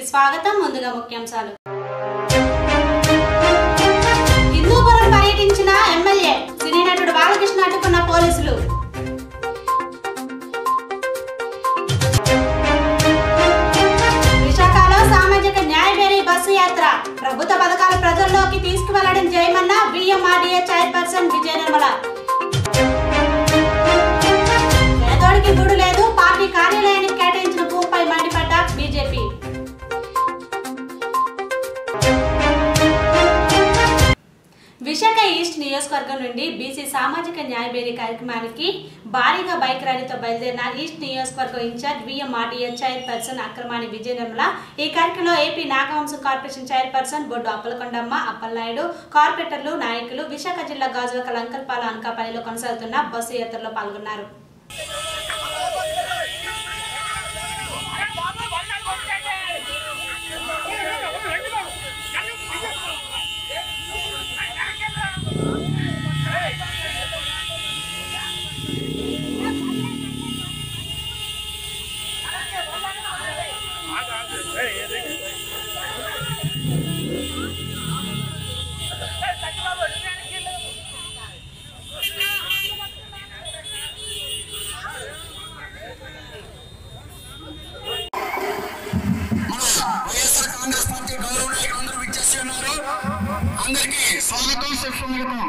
కి స్వాగతం ముందుగా ముఖ్యాంశాలు హిందూపురం పర్యటించిన ఎమ్మెల్యే సినీ నటుడు బాలకృష్ణ అడ్డుకున్న పోలీసులు విశాఖలో సామాజిక న్యాయబేరీ బస్సు యాత్ర ప్రభుత్వ పథకాలు ప్రజల్లోకి తీసుకువెళ్లడం జయమన్న బిఎంఆర్డీఏ చైర్పర్సన్ విజయ నిర్మల పేదోడికి గుడు లేదు పార్టీ కార్యాలయానికి కేటాయించిన భూమిపై మండిపడ్డ బీజేపీ విశాఖ ఈస్ట్ నియోజకవర్గం నుండి బీసీ సామాజిక న్యాయబేరీ కార్యక్రమానికి భారీగా బైక్ ర్యాలీతో బయలుదేరిన ఈస్ట్ నియోజకవర్గం incharge VMRDA chairperson Akkaramani Vijaya Nirmala ఈ కార్యక్రమంలో AP Nagavamsam corporation chairperson Boddu Appalakondamma Appalanaidu కార్పొరేటర్లు నాయకులు విశాఖ జిల్లా గాజువక లంకల్పాల అనకాపల్లిలో కొనసాగుతున్న బస్సు యాత్రలో పాల్గొన్నారు వైఎస్ఆర్ కాంగ్రెస్ పార్టీ గౌరవ నాయకులు అందరూ విచ్చేసి ఉన్నారు అందరికీ స్వాగతం సుస్వాగతం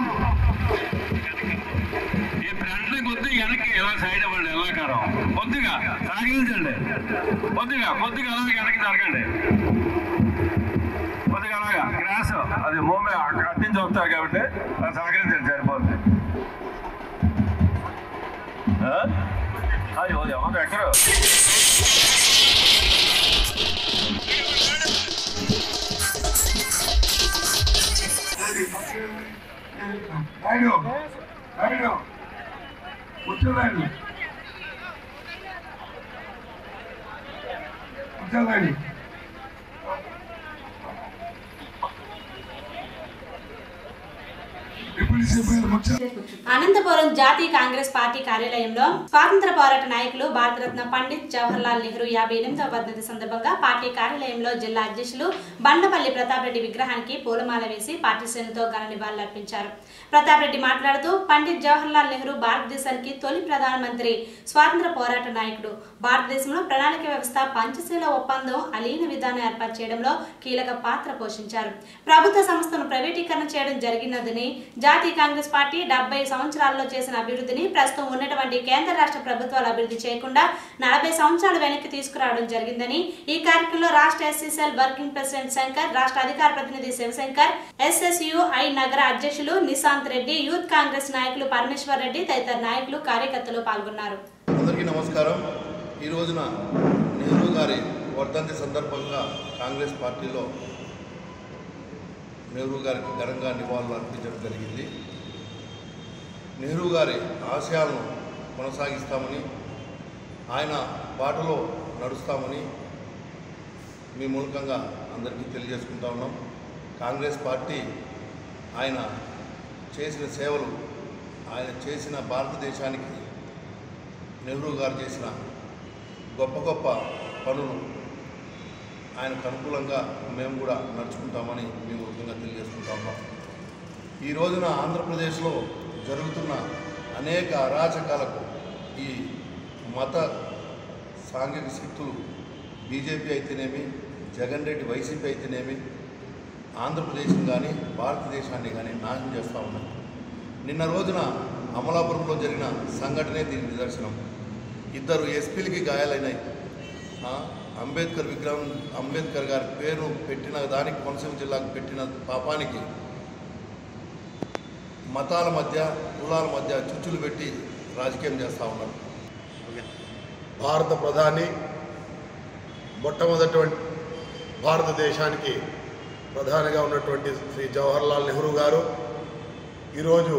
ఈ ఫ్రంట్ కొద్దిగా వెనక్కి ఎలా సైడ్ అవ్వండి ఎలాకారం కొద్దిగా సాగించండి కొద్దిగా కొద్దిగా అలాగే వెనక్కి జరగండి కొద్దిగా అలాగా గ్రాస్ అది మూమెంట్ అక్కడి నుంచి వస్తారు కాబట్టి అది సహకరించండి సరిపోతుంది ఆ? అయ్యో ఎవరు ఎక్కడ నాయుడు నాయుడు కూర్చోనాయుడు కూర్చోనాయుడు డిప్యూటీ సీఎం ముచ్చ అనంతపురం జాతీయ కాంగ్రెస్ పార్టీ కార్యాలయంలో స్వాతంత్ర పోరాట నాయకులు భారతరత్న పండిత్ జవహర్లాల్ నెహ్రూ యాభై ఎనిమిదవ వర్ధంతి సందర్భంగా పార్టీ కార్యాలయంలో జిల్లా అధ్యక్షులు బండపల్లి ప్రతాప్ రెడ్డి విగ్రహానికి పూలమాల వేసి పార్టీ శ్రేణులతో ఘన నివాళులర్పించారు ప్రతాప్ రెడ్డి మాట్లాడుతూ పండిత్ జవహర్లాల్ నెహ్రూ భారతదేశానికి తొలి ప్రధానమంత్రి స్వాతంత్ర పోరాట నాయకుడు భారతదేశంలో ప్రణాళిక వ్యవస్థ పంచశీల ఒప్పందం అలీన విధానం ఏర్పాటు చేయడంలో కీలక పాత్ర పోషించారు ప్రభుత్వ సంస్థను ప్రైవేటీకరణ చేయడం జరిగినదని జాతీయ కాంగ్రెస్ పార్టీ డెబ్బై సంవత్సరాల్లో చేసిన అభివృద్ధిని ప్రస్తుతం ఉన్నటువంటి కేంద్ర రాష్ట్ర ప్రభుత్వాలు అభివృద్ధి చేయకుండా నలభై సంవత్సరాలు వెనక్కి తీసుకురావడం జరిగిందని ఈ కార్యక్రమంలో రాష్ట్ర ఎస్సీసీఎల్ వర్కింగ్ ప్రెసిడెంట్ శంకర్ రాష్ట్ర అధికార ప్రతినిధి శివశంకర్ ఎస్ఎస్యుఐ నగర అధ్యక్షులు నిశాంత్ రెడ్డి యూత్ కాంగ్రెస్ నాయకులు పరమేశ్వర్ రెడ్డి తదితర నాయకులు కార్యకర్తలు పాల్గొన్నారు అందరికీ నమస్కారం ఈ రోజున నెహ్రూ గారి వర్ధంతి సందర్భంగా కాంగ్రెస్ పార్టీలో నెహ్రూ గారికి ఘనంగా నివాళులు అర్పించడం జరిగింది నెహ్రూ గారి ఆశయాలను కొనసాగిస్తామని ఆయన బాటలో నడుస్తామని మీ మూలకంగా అందరికీ తెలియజేసుకుంటా ఉన్నాం కాంగ్రెస్ పార్టీ ఆయన చేసిన సేవలు ఆయన చేసిన భారతదేశానికి నెహ్రూ గారు చేసిన గొప్ప గొప్ప పనులు ఆయనకు అనుకూలంగా మేము కూడా నడుచుకుంటామని మేము ముఖ్యంగా తెలియజేసుకుంటా ఉన్నాం ఈ రోజున ఆంధ్రప్రదేశ్లో జరుగుతున్న అనేక అరాచకాలకు ఈ మత సాంఘిక శక్తులు బీజేపీ అయితేనేమి జగన్ రెడ్డి వైసీపీ అయితేనేమి ఆంధ్రప్రదేశ్ని కానీ భారతదేశాన్ని కానీ నాశనం చేస్తూ ఉన్నాయి నిన్న రోజున అమలాపురంలో జరిగిన సంఘటనే దీనికి నిదర్శనం ఇద్దరు ఎస్పీలకి గాయాలైనాయి ఆ, అంబేద్కర్ విగ్రహం అంబేద్కర్ గారి పేరు పెట్టిన దానికి కోనసీమ జిల్లాకు పెట్టిన పాపానికి మతాల మధ్య కులాల మధ్య చుచ్చులు పెట్టి రాజకీయం చేస్తూ ఉన్నారు భారత ప్రధాని మొట్టమొదటి భారతదేశానికి ప్రధానిగా ఉన్నటువంటి శ్రీ జవహర్లాల్ నెహ్రూ గారు ఈరోజు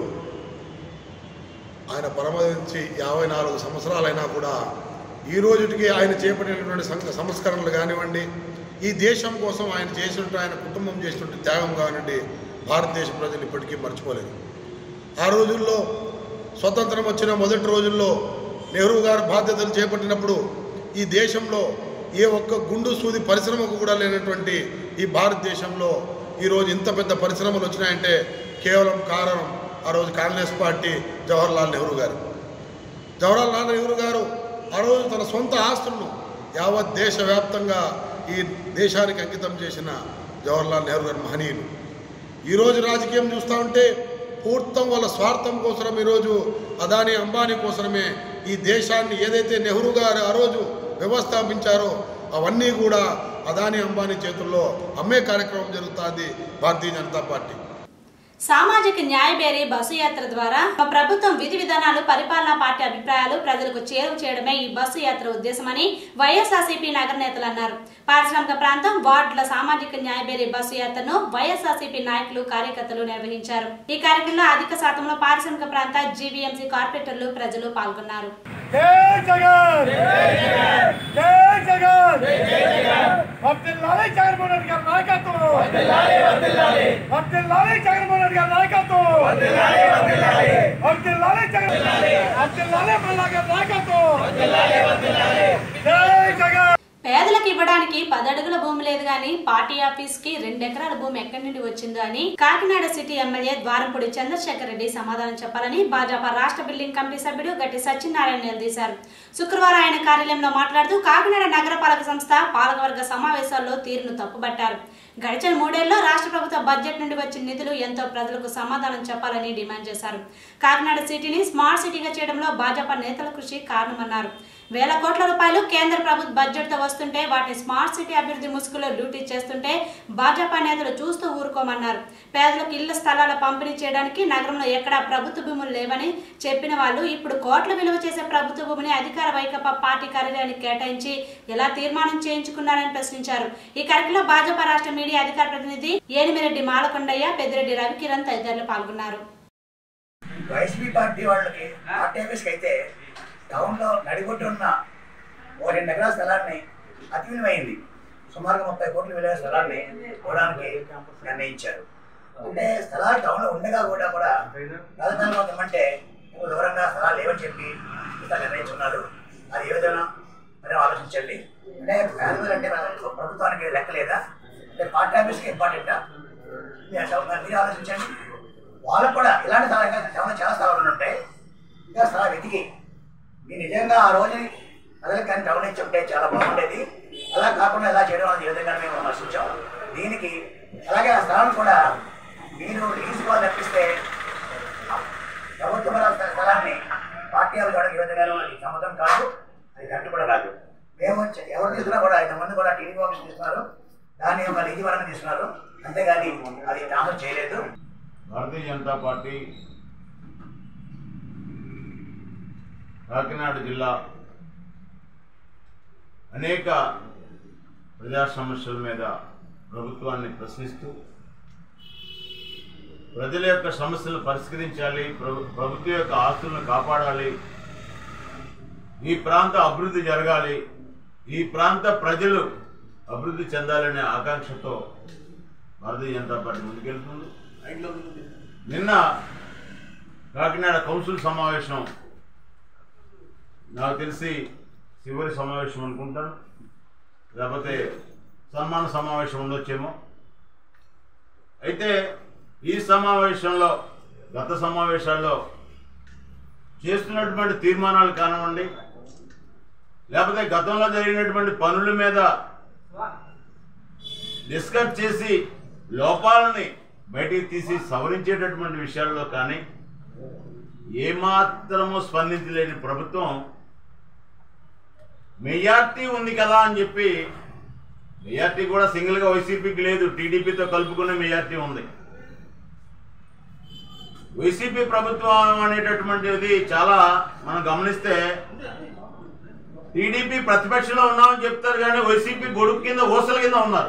ఆయన పరమదించి యాభై నాలుగు సంవత్సరాలైనా కూడా ఈ రోజుటికి ఆయన చేపట్టినటువంటి సంఘ సంస్కరణలు కానివ్వండి ఈ దేశం కోసం ఆయన చేసినట్టు ఆయన కుటుంబం చేసినట్టు త్యాగం కానివ్వండి భారతదేశ ప్రజలు ఇప్పటికీ మర్చిపోలేదు ఆ రోజుల్లో స్వతంత్రం వచ్చిన మొదటి రోజుల్లో నెహ్రూ గారు బాధ్యతలు చేపట్టినప్పుడు ఈ దేశంలో ఏ ఒక్క గుండు సూది పరిశ్రమకు కూడా లేనటువంటి ఈ భారతదేశంలో ఈరోజు ఇంత పెద్ద పరిశ్రమలు వచ్చినాయంటే కేవలం కారణం ఆ రోజు కాంగ్రెస్ పార్టీ జవహర్లాల్ నెహ్రూ గారు జవహర్లాల్ నెహ్రూ గారు ఆ రోజు తన సొంత ఆస్తులను యావత్ దేశవ్యాప్తంగా ఈ దేశానికి అంకితం చేసిన జవహర్లాల్ నెహ్రూ గారు మహనీయులు ఈరోజు రాజకీయం చూస్తూ ఉంటే పూర్తం వాళ్ళ స్వార్థం కోసరం ఈరోజు అదాని అంబానీ కోసమే ఈ దేశాన్ని ఏదైతే నెహ్రూ గారు ఆ రోజు వ్యవస్థాపించారో అవన్నీ కూడా అదాని అంబానీ చేతుల్లో అమ్మే కార్యక్రమం జరుగుతుంది భారతీయ జనతా పార్టీ సామాజిక న్యాయబేరీ బస్సు యాత్ర ద్వారా ప్రభుత్వం విధి విధానాలు పరిపాలనా పార్టీ అభిప్రాయాలు ప్రజలకు చేరువ చేయడమే ఈ బస్సు యాత్ర ఉద్దేశమని వైఎస్ఆర్సీపీ నగర నేతలు అన్నారు పారిశ్రామిక ప్రాంతం వార్డుల సామాజిక న్యాయబేరీ బస్సు యాత్రను వైఎస్ఆర్సీపీ నాయకులు కార్యకర్తలు నిర్వహించారు ఈ కార్యక్రమంలో అధిక శాతంలో పారిశ్రామిక ప్రాంత జీవీఎంసీ కార్పొరేటర్లు ప్రజలు పాల్గొన్నారు జై జగన్ జై జగన్ వర్ధిల్లాలి జగన్మోహన్ రెడ్డి గారి నాయకత్వం వర్ధిల్లాలి జగన్మోహన్ రెడ్డి గారి నాయకత్వం వర్ధిల్లాలి జగన్ వర్ధిల్లాలి మల్లా గారి నాయకత్వం జై జగన్ పేదలకు ఇవ్వడానికి పదడుగుల భూమి లేదు గాని పార్టీ ఆఫీస్ కి రెండెకరాల భూమి ఎక్కడి నుండి వచ్చిందో అని కాకినాడ సిటీ ఎమ్మెల్యే ద్వారంపూడి చంద్రశేఖర్ రెడ్డి సమాధానం చెప్పాలని భాజపా రాష్ట్ర బిల్డింగ్ కమిటీ సభ్యుడు గట్టి సత్యనారాయణ నిలదీశారు శుక్రవారం ఆయన కార్యాలయంలో మాట్లాడుతూ కాకినాడ నగరపాలక సంస్థ పాలకవర్గ సమావేశాల్లో తీరును తప్పుబట్టారు గడిచిన మూడేళ్లలో రాష్ట్ర ప్రభుత్వ బడ్జెట్ నుండి వచ్చిన నిధులు ఎంతో ప్రజలకు సమాధానం చెప్పాలని డిమాండ్ చేశారు కాకినాడ సిటీని స్మార్ట్ సిటీగా చేయడంలో భాజపా నేతల కృషి కారణమన్నారు వేల కోట్ల రూపాయలు కేంద్ర ప్రభుత్వ బడ్జెట్ తో వస్తుంటే వాటిని స్మార్ట్ సిటీ అభివృద్ధి ముసుగులో డ్యూటీ చేస్తుంటే భాజపా నేతలు చూస్తూ ఊరుకోమన్నారు పేదలకు ఇళ్ల స్థలాల పంపిణీ చేయడానికి నగరంలో ఎక్కడా ప్రభుత్వ భూములు లేవని చెప్పిన వాళ్ళు ఇప్పుడు కోట్ల విలువ చేసే ప్రభుత్వ భూమిని అధికార వైకపా పార్టీ కార్యాలయానికి కేటాయించి ఎలా తీర్మానం చేయించుకున్నారని ప్రశ్నించారు ఈ కార్యక్రమంలో భాజపా రాష్ట్ర మీడియా అధికార ప్రతినిధి ఏనిమిరెడ్డి మాలకొండయ్య పెద్దిరెడ్డి రవికిరణ్ తదితరులు పాల్గొన్నారు వైసీపీ పార్టీ వాళ్ళకి పార్టీ ఆఫీస్కి అయితే టౌన్లో నడిగొట్టు ఉన్న ఓ రెండు ఎకరాల స్థలాన్ని అతి విలువైంది సుమారుగా ముప్పై కోట్ల విలువైన స్థలాన్ని ఇవ్వడానికి నిర్ణయించారు అంటే స్థలాలు టౌన్లో ఉండగా కూడా కూడా రాజధానిలో ఉందమంటే ఇంకో దూరంగా స్థలాలు లేవని చెప్పి ఇంత నిర్ణయించున్నారు అది ఏ విధంగా మరి ఆలోచించండి అంటే పేదలు అంటే మన ప్రభుత్వానికి లెక్క లేదా అంటే పార్టీ ఆఫీస్కి ఇంపార్టెంటా మీరు ఆలోచించండి వాళ్ళకు కూడా ఇలాంటి స్థలాలు ఇంకా టౌన్లో చాలా స్థలాలు ఉంటాయి ఇంకా స్థలాలు వెతికి మీరు నిజంగా ఆ రోజు ప్రజలకు కానీ టౌన్ ఇచ్చి ఉంటే చాలా బాగుండేది అలా కాకుండా ఎలా చేయడం అనేది ఈ విధంగా మేము విమర్శించాం దీనికి అలాగే ఆ స్థలాన్ని కూడా మీరు లీజు వాళ్ళు తప్పిస్తే ప్రభుత్వ పర స్థలాన్ని పార్టీ వాళ్ళు కూడా ఈ విధంగా అది సమ్మతం కాదు అది కరెక్ట్ కూడా కాదు మేము చ- ఎవరు తీసుకున్నా కూడా ఇంతమంది కూడా టీడీపీ ఆఫీస్ తీసుకున్నారు దాన్ని ఒక లీజు పరంగా తీసుకున్నారు అంతేగాని అది ట్రాన్స్ఫర్ చేయలేదు భారతీయ జనతా పార్టీ కాకినాడ జిల్లా అనేక ప్రజా సమస్యల మీద ప్రభుత్వాన్ని ప్రశ్నిస్తూ ప్రజల యొక్క సమస్యలను పరిష్కరించాలి ప్రభు- ప్రభుత్వం యొక్క ఆస్తులను కాపాడాలి ఈ ప్రాంత అభివృద్ధి జరగాలి ఈ ప్రాంత ప్రజలు అభివృద్ధి చెందాలనే ఆకాంక్షతో భారతీయ జనతా పార్టీ ముందుకెళ్తుంది నిన్న కాకినాడ కౌన్సిల్ సమావేశం నాకు తెలిసి చివరి సమావేశం అనుకుంటాను లేకపోతే సన్మాన సమావేశం ఉండొచ్చేమో అయితే ఈ సమావేశంలో గత సమావేశాల్లో చేస్తున్నటువంటి తీర్మానాలు కానివ్వండి లేకపోతే గతంలో జరిగినటువంటి పనుల మీద డిస్కస్ చేసి లోపాలని బయటికి తీసి సవరించేటటువంటి విషయాల్లో కానీ ఏమాత్రము స్పందించలేని ప్రభుత్వం మెజార్టీ ఉంది కదా అని చెప్పి మెజార్టీ కూడా సింగిల్గా వైసీపీకి లేదు టీడీపీతో కలుపుకునే మెజార్టీ ఉంది వైసీపీ ప్రభుత్వం అనేటటువంటిది చాలా మనం గమనిస్తే టీడీపీ ప్రతిపక్షంలో ఉన్నామని చెప్తారు కానీ వైసీపీ గొడుగు కింద ఊసల కింద ఉన్నారు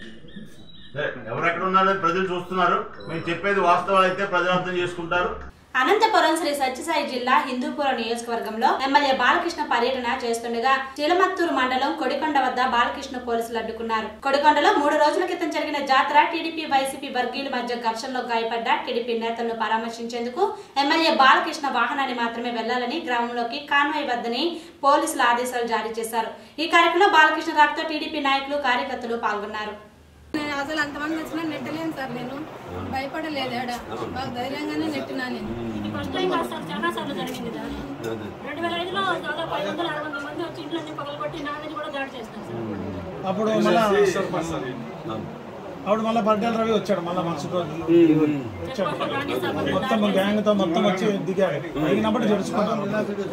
సరే ఎవరెక్కడ ఉన్నారో ప్రజలు చూస్తున్నారు మేము చెప్పేది వాస్తవాలు అయితే ప్రజలు అర్థం చేసుకుంటారు అనంతపురం శ్రీ సత్యసాయి జిల్లా హిందూపురం నియోజకవర్గంలో ఎమ్మెల్యే బాలకృష్ణ పర్యటన చేస్తుండగా చిలమత్తూరు మండలం కొడికొండ వద్ద బాలకృష్ణ పోలీసులు అడ్డుకున్నారు కొడికొండలో మూడు రోజుల క్రితం జరిగిన జాతర టీడీపీ వైసీపీ వర్గీయుల మధ్య ఘర్షణలో గాయపడ్డ టీడీపీ నేతలను పరామర్శించేందుకు ఎమ్మెల్యే బాలకృష్ణ వాహనాన్ని మాత్రమే వెళ్లాలని గ్రామంలోకి కాన్వాయ్ వద్దని పోలీసులు ఆదేశాలు జారీ చేశారు ఈ కార్యక్రమంలో బాలకృష్ణ రాకతో టీడీపీ నాయకులు కార్యకర్తలు పాల్గొన్నారు నేను అసలు అంతమంది వచ్చినా నెట్టలేను సార్ నేను భయపడలేదు ఆడ బాగా ధైర్యంగానే నెట్టినా నేను ఫస్ట్ టైం కాదు సార్ చాలా సార్లు జరిగింది దాని రెండు వేల ఐదులో దాదాపు ఐదు వందల ఆరు వందల మంది వచ్చి ఇంట్లో పగలగొట్టి నా మీద కూడా దాడి చేస్తాం సార్ అప్పుడు మళ్ళా అప్పుడు మళ్ళీ బర్త్డే రవి వచ్చాడు మళ్ళీ మరుసటి రోజు వచ్చాడు మొత్తం గ్యాంగ్ తో మొత్తం వచ్చి దిగాడు దిగినప్పుడు జడుచుకున్నాను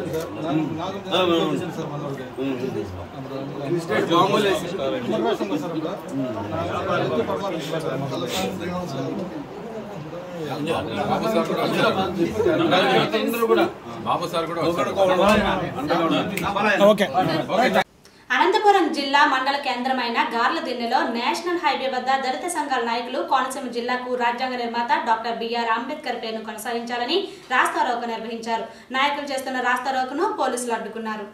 ఓకే అనంతపురం జిల్లా మండల కేంద్రమైన గార్లదిన్నెలో నేషనల్ హైవే వద్ద దళిత సంఘాల నాయకులు కోనసీమ జిల్లాకు రాజ్యాంగ నిర్మాత డాక్టర్ బిఆర్ అంబేద్కర్ పేరును కొనసాగించాలని రాస్తారోకో నిర్వహించారు నాయకులు చేస్తున్న రాస్తారోకను పోలీసులు అడ్డుకున్నారు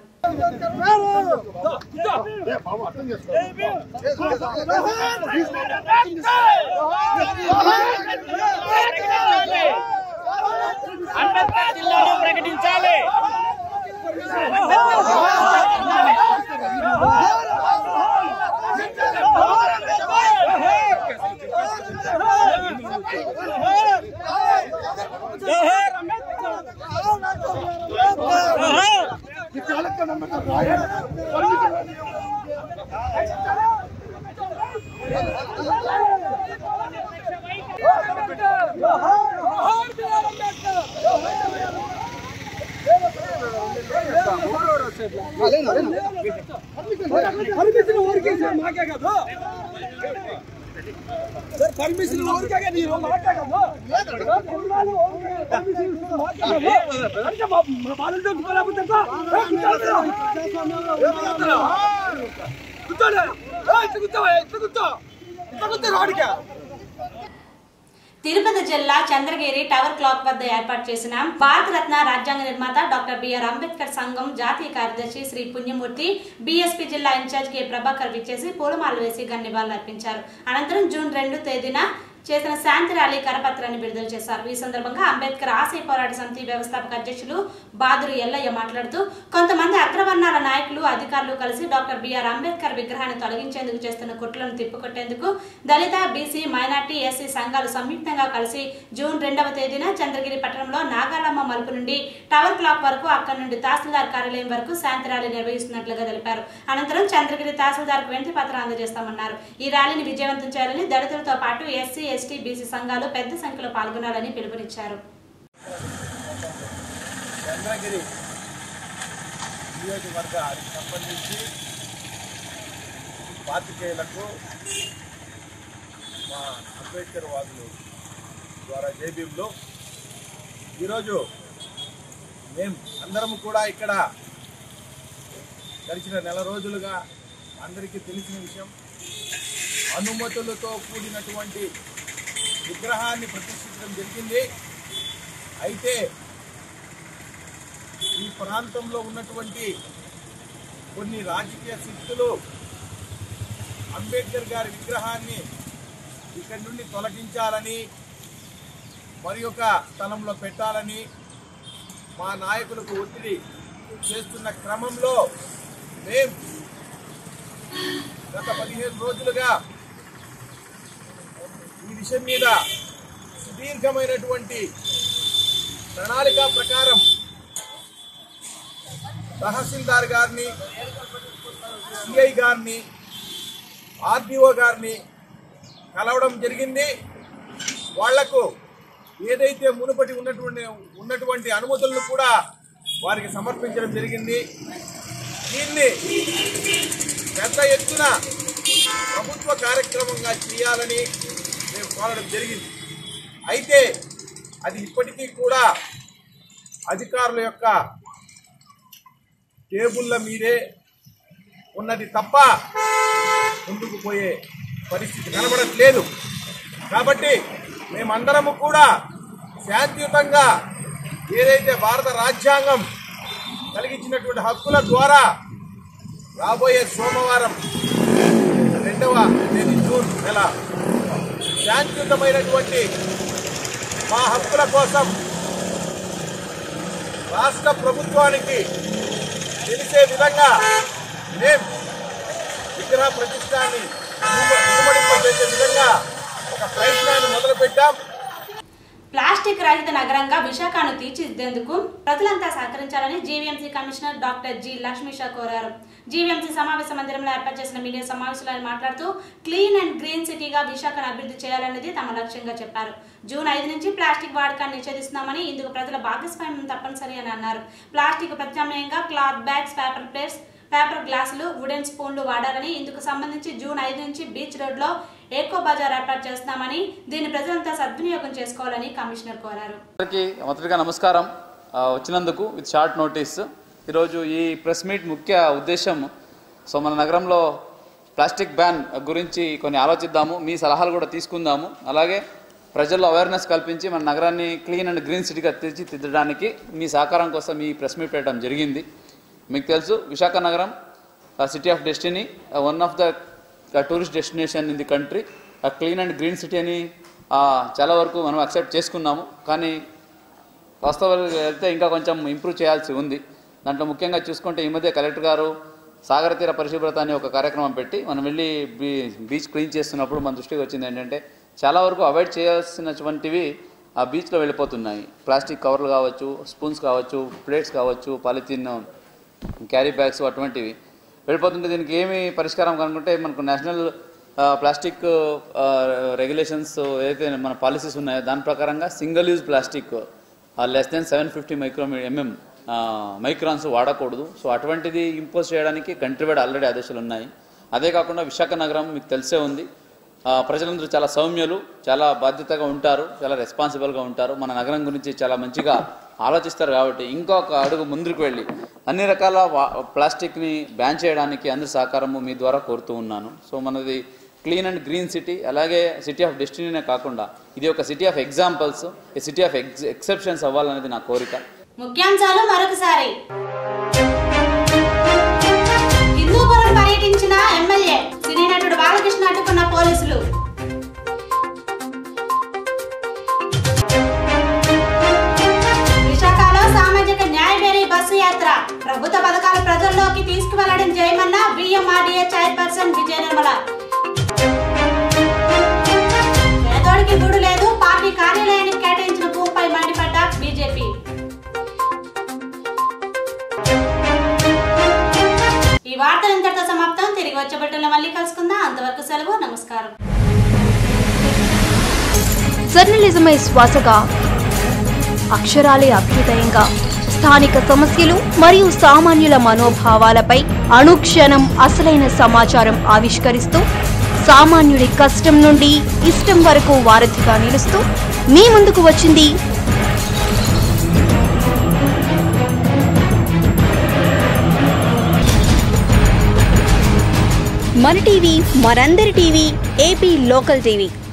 అంబేద్కర్ జిల్లాలో ప్రకటించాలి పర్మిషన్ ఊరికే సార్ మాకే కదా సార్ పర్మిషన్ ఊరికే మీరు మాకే కదా పర్మిషన్ మాకే కదా అంటే మా మా బాలు చూసుకోలేకపోతే కూర్చోలే కూర్చో కూర్చో కూర్చో రాడికా తిరుపతి జిల్లా చంద్రగిరి టవర్ క్లాక్ వద్ద ఏర్పాటు చేసిన భారతరత్న రాజ్యాంగ నిర్మాత డాక్టర్ బిఆర్ అంబేద్కర్ సంఘం జాతీయ కార్యదర్శి శ్రీ పుణ్యమూర్తి బీఎస్పీ జిల్లా ఇన్ఛార్జ్ కె ప్రభాకర్ విచ్చేసి పూలమాలలు వేసి ఘన నివాళులు అర్పించారు అనంతరం జూన్ రెండు తేదీన చేసిన శాంతి ర్యాలీ కరపత్రాన్ని విడుదల చేశారు ఈ సందర్భంగా అంబేద్కర్ ఆశయ పోరాట సమితి వ్యవస్థాపక అధ్యక్షులు బాదురు ఎల్లయ్య మాట్లాడుతూ కొంతమంది అగ్రవర్ణాల నాయకులు అధికారులు కలిసి డాక్టర్ బిఆర్ అంబేద్కర్ విగ్రహాన్ని తొలగించేందుకు చేస్తున్న కుట్రలను తిప్పికొట్టేందుకు దళిత బీసీ మైనార్టీ ఎస్సీ సంఘాలు సంయుక్తంగా కలిసి జూన్ రెండవ తేదీన చంద్రగిరి పట్టణంలో నాగాలమ్మ మలుపు నుండి టవర్ క్లాక్ వరకు అక్కడి నుండి తహసీల్దార్ కార్యాలయం వరకు శాంతి ర్యాలీ నిర్వహిస్తున్నట్లుగా తెలిపారు అనంతరం చంద్రగిరి తహసీల్దార్కు వెంటి పత్రం అందజేస్తామన్నారు ఈ ర్యాలీని విజయవంతం చేయాలని దళితులతో పాటు ఎస్సీ ఎస్టీ బీసీ సంఘాలు పెద్ద సంఖ్యలో పాల్గొనాలని పిలుపునిచ్చారు చంద్రగిరి నియోజకవర్గానికి సంబంధించి పాత్రికేయులకు మా అంబేద్కర్ వాదులు ద్వారా జేబీఎంలో ఈరోజు మేము అందరం కూడా ఇక్కడ గడిచిన నెల రోజులుగా అందరికీ తెలిసిన విషయం అనుమతులతో కూడినటువంటి విగ్రహాన్ని ప్రతిష్ఠించడం జరిగింది అయితే ఈ ప్రాంతంలో ఉన్నటువంటి కొన్ని రాజకీయ శక్తులు అంబేద్కర్ గారి విగ్రహాన్ని ఇక్కడి నుండి తొలగించాలని మరి ఒక స్థలంలో పెట్టాలని మా నాయకులకు ఒత్తిడి చేస్తున్న క్రమంలో మేం గత పదిహేను రోజులుగా ఈ విషయం మీద సుదీర్ఘమైనటువంటి ప్రణాళిక ప్రకారం తహసీల్దార్ గారిని సిఐ గారిని ఆర్డీఓ గారిని కలవడం జరిగింది వాళ్లకు ఏదైతే మునుపటి ఉన్నటువంటి ఉన్నటువంటి అనుమతులను కూడా వారికి సమర్పించడం జరిగింది దీన్ని పెద్ద ఎత్తున ప్రభుత్వ కార్యక్రమంగా చేయాలని మేము కోరడం జరిగింది అయితే అది ఇప్పటికీ కూడా అధికారుల యొక్క టేబుల్ల మీదే ఉన్నది తప్ప ముందుకు పోయే పరిస్థితి కనబడట్లేదు కాబట్టి మేమందరము కూడా శాంతియుతంగా ఏదైతే భారత రాజ్యాంగం కలిగించినటువంటి హక్కుల ద్వారా రాబోయే సోమవారం రెండవ తేదీ జూన్ నెల శాంతియుతమైనటువంటి మా హక్కుల కోసం రాష్ట్ర ప్రభుత్వానికి తెలిసే విధంగా మేం విగ్రహ ప్రతిష్టాన్ని చేసే విధంగా ఒక ప్రయత్నాన్ని మొదలుపెట్టాం ప్లాస్టిక్ రహిత నగరంగా విశాఖను తీర్చిదిద్దేందుకు ప్రజలంతా సహకరించాలని GVMC commissioner doctor G Lakshmisha కోరారు జీవీఎంసీ సమావేశ మందిరంలో ఏర్పాటు చేసిన మీడియా సమావేశంలో ఆయన మాట్లాడుతూ క్లీన్ అండ్ గ్రీన్ సిటీగా విశాఖను అభివృద్ధి చేయాలన్నది తమ లక్ష్యంగా చెప్పారు జూన్ ఐదు నుంచి ప్లాస్టిక్ వాడకాన్ని నిషేధిస్తున్నామని ఇందుకు ప్రజల భాగస్వామ్యం తప్పనిసరి అని అన్నారు ప్లాస్టిక్ ప్రత్యామ్నాయంగా cloth bags paper plates paper గ్లాసులు వుడెన్ స్పూన్లు వాడాలని ఇందుకు సంబంధించి జూన్ ఐదు నుంచి బీచ్ రోడ్లో ఏకో బజార్ ఏర్పాటు చేస్తున్నామని దీన్ని ప్రజలంతా సద్వినియోగం చేసుకోవాలని కమిషనర్ కోరారు అందరికీ మొదటిగా నమస్కారం ఆ, వచ్చినందుకు విత్ షార్ట్ నోటీస్ ఈరోజు ఈ ప్రెస్ మీట్ ముఖ్య ఉద్దేశం సో మన నగరంలో ప్లాస్టిక్ బ్యాన్ గురించి కొన్ని ఆలోచిద్దాము మీ సలహాలు కూడా తీసుకుందాము అలాగే ప్రజల్లో అవేర్నెస్ కల్పించి మన నగరాన్ని క్లీన్ అండ్ గ్రీన్ సిటీగా తీర్చిదిద్దడానికి మీ సహకారం కోసం ఈ ప్రెస్ మీట్ పెట్టడం జరిగింది మీకు తెలుసు విశాఖ నగరం city of destiny one of the tourist destination in the country clean and green city అని ఆ, చాలా వరకు మనం అక్సెప్ట్ చేసుకున్నాము కానీ వాస్తవాలు వెళ్తే ఇంకా కొంచెం ఇంప్రూవ్ చేయాల్సి ఉంది దాంట్లో ముఖ్యంగా చూసుకుంటే ఈ మధ్య కలెక్టర్ గారు సాగర తీర పరిశుభ్రత అనే ఒక కార్యక్రమం పెట్టి మనం వెళ్ళి బీ బీచ్ క్లీన్ చేస్తున్నప్పుడు మన దృష్టికి వచ్చింది ఏంటంటే చాలా వరకు అవాయిడ్ చేయాల్సినటువంటివి ఆ బీచ్లో వెళ్ళిపోతున్నాయి ప్లాస్టిక్ కవర్లు కావచ్చు స్పూన్స్ కావచ్చు ప్లేట్స్ కావచ్చు పాలిథిన్ క్యారీ బ్యాగ్స్ అటువంటివి వెళ్ళిపోతుంటే దీనికి ఏమి పరిష్కారం కనుకుంటే మనకు నేషనల్ ఆ, ప్లాస్టిక్ ఆ, రెగ్యులేషన్స్ ఏదైతే మన పాలసీస్ ఉన్నాయో దాని ప్రకారంగా single use plastic less than seven fifty micro MM microns వాడకూడదు సో అటువంటిది ఇంపోజ్ చేయడానికి కంట్రీ వైడ్ ఆల్రెడీ ఆదేశాలు ఉన్నాయి అదే కాకుండా విశాఖ నగరం మీకు తెలిసే ఉంది ఆ, ప్రజలందరూ చాలా సౌమ్యులు చాలా బాధ్యతగా ఉంటారు చాలా రెస్పాన్సిబుల్గా ఉంటారు మన నగరం గురించి చాలా మంచిగా ఆలోచిస్తారు కాబట్టి ఇంకొక అడుగు ముందుకు వెళ్ళి అన్ని రకాల వా- ప్లాస్టిక్ని బ్యాన్ చేయడానికి అందరి సహకారము మీ ద్వారా కోరుతూ ఉన్నాను సో మనది క్లీన్ అండ్ గ్రీన్ సిటీ అలాగే సిటీ ఆఫ్ డెస్టినీనే కాకుండా ఇది ఒక సిటీ ఆఫ్ ఎగ్జాంపుల్స్ ఈ సిటీ ఆఫ్ ఎక్స్ ఎక్సెప్షన్స్ అవ్వాలనేది నా కోరిక ముఖ్యాంశాలు మరొకసారి హిందూపురం పర్యటించిన ఎమ్మెల్యే సినీ నటుడు బాలకృష్ణ అడ్డుకున్న పోలీసులు విశాఖలో సామాజిక న్యాయబేరీ బస్సు యాత్ర ప్రభుత్వ పథకాలు ప్రజల్లోకి తీసుకువెళ్లడం జయమన్న బిఎంఆర్డీఏ చైర్పర్సన్ విజయ నిర్మల పేదోడికి గుడు లేదు పార్టీ కార్యాలయానికి కేటాయించిన భూమిపై మండిపడ్డ బీజేపీ ఈ వార్తలు ఇంతటితో సమాప్తం తిరిగి వచ్చే బట్టలు మళ్ళీ కలుసుకుందాం అంతవరకు సెలవు నమస్కారం జర్నలిజమే శ్వాసగా అక్షరాలే అభ్యుదయంగా స్థానిక సమస్యలు మరియు సామాన్యుల మనోభావాలపై అనుక్షణం అసలైన సమాచారం ఆవిష్కరిస్తూ సామాన్యుడి కష్టం నుండి ఇష్టం వరకు వారధిగా నిలుస్తూ మీ ముందుకు వచ్చింది మన టీవీ మనందరి టీవీ ఏపీ లోకల్ టీవీ